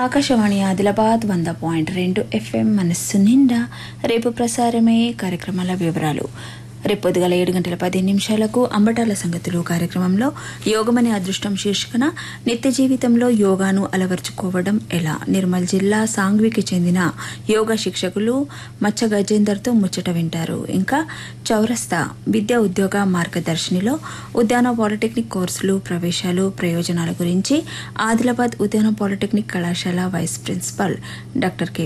ఆకాశవాణి ఆదిలాబాద్ వంద పాయింట్ రెండు ఎఫ్ఎం మనస్సు నిండా రేపు ప్రసారమయ్యే కార్యక్రమాల వివరాలు రేపు పొద్దుగల ఏడు గంటల పది నిమిషాలకు అంబటాల సంగతులు కార్యక్రమంలో యోగమనే అదృష్టం శీర్షికన నిత్య జీవితంలో యోగాను అలవర్చుకోవడం ఎలా నిర్మల్ జిల్లా సాంగ్వికి చెందిన యోగా శిక్షకులు మచ్చ గజేందర్తో ముచ్చట వింటారు ఇంకా చౌరస్తా విద్యా ఉద్యోగ మార్గదర్శినిలో ఉద్యాన పాలిటెక్నిక్ కోర్సులు ప్రవేశాలు ప్రయోజనాల గురించి ఆదిలాబాద్ ఉద్యాన పాలిటెక్నిక్ కళాశాల వైస్ ప్రిన్సిపల్ డాక్టర్ కె